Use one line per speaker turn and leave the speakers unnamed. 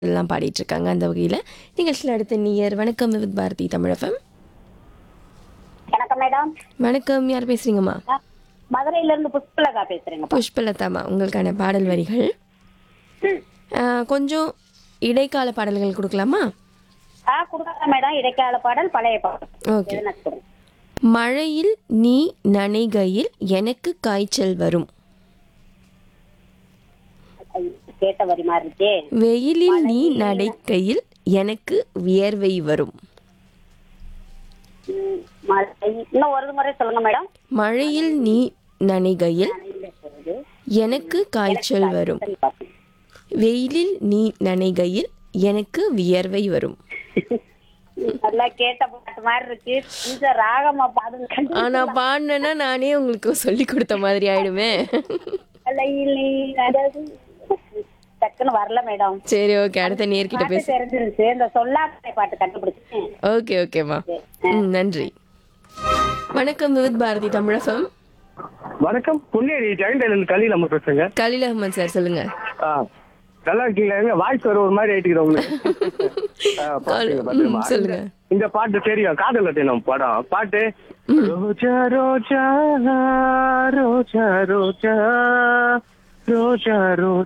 எல்லாம் பாடிட்டு இருக்காங்க அந்த வகையில் நிகழ்ச்சியில் அடுத்த நியர் வணக்கம் வித் பாரதி தமிழகம்
வணக்கம் மேடம்
வணக்கம் யார் பேசுறீங்கம்மா
நான் மதுரையில இருந்து புஷ்பலகா பேசுறேங்க
புஷ்பலதாமா உங்களுக்கான பாடல் வரிகள் ஆ, கொஞ்சம் இடைக்கால பாடல்கள் கொடுக்கலாமா
ஆ கொடுங்க மேடம் இடைக்கால பாடல் பழைய பாடல்
ஓகே
எதுனா கொடுங்க
மழையில் நீ நனைகையில் எனக்கு காய்ச்சல் வரும்
ஐயோ, கேட்ட வரி மாதிரி இருக்கே
வெயிலில் நீ நடக்கையில் எனக்கு வியர்வை வரும்
ம், மழை இன்னும் ஒரு முறை சொல்லுங்க மேடம்
மழையில் நீ நனைகையில்
இல்ல, சொல்லுது.
எனக்கு காய்ச்சல் வரும்
சரி, பாப்போம்.
வெயிலில் நீ நனைகையில் எனக்கு வியர்வை வரும்
நல்லா கேட்ட பாட்டு மாதிரி இருக்கு கொஞ்சம் ராகமா பாடுங்க
ஆனா பாடினேன்னா நானே உங்களுக்கு சொல்லி கொடுத்த மாதிரி ஆயிடுமே
மழையில் நீ நடந்து டக்குன்னு வரல மேடம்
சரி ஓகே அடுத்த நேர்கிட்ட
பாட்டு
பேச
தெரிஞ்சிருச்சு இந்த சொல்லாத பாட்டு கண்டுபிடிச்சேன்
ஓகே ஓகேம்மா ம் நன்றி வணக்கம் விவித் பாரதி தமிழகம்
வணக்கம் புன்னேரி ஜெயண்டல் கலியில் நம்ம பேசுங்க
கலீல் அஹ்மத் சார் சொல்லுங்க
ஆ நல்லா இருக்கீங்களா வாய்ஸ் வர ஒரு மாதிரி ஆயிட்டுக்கிறோம் உங்களுக்கு ஆ, பாத்துங்க, பாத்துங்க.
ம், சொல்லுங்க.
இந்த பாட்டு தெரியும் காதல் நம்ம படம் பாட்டு ரோஜா ரோஜா ரோஜா ரோஜா ரோஜா ரோஜா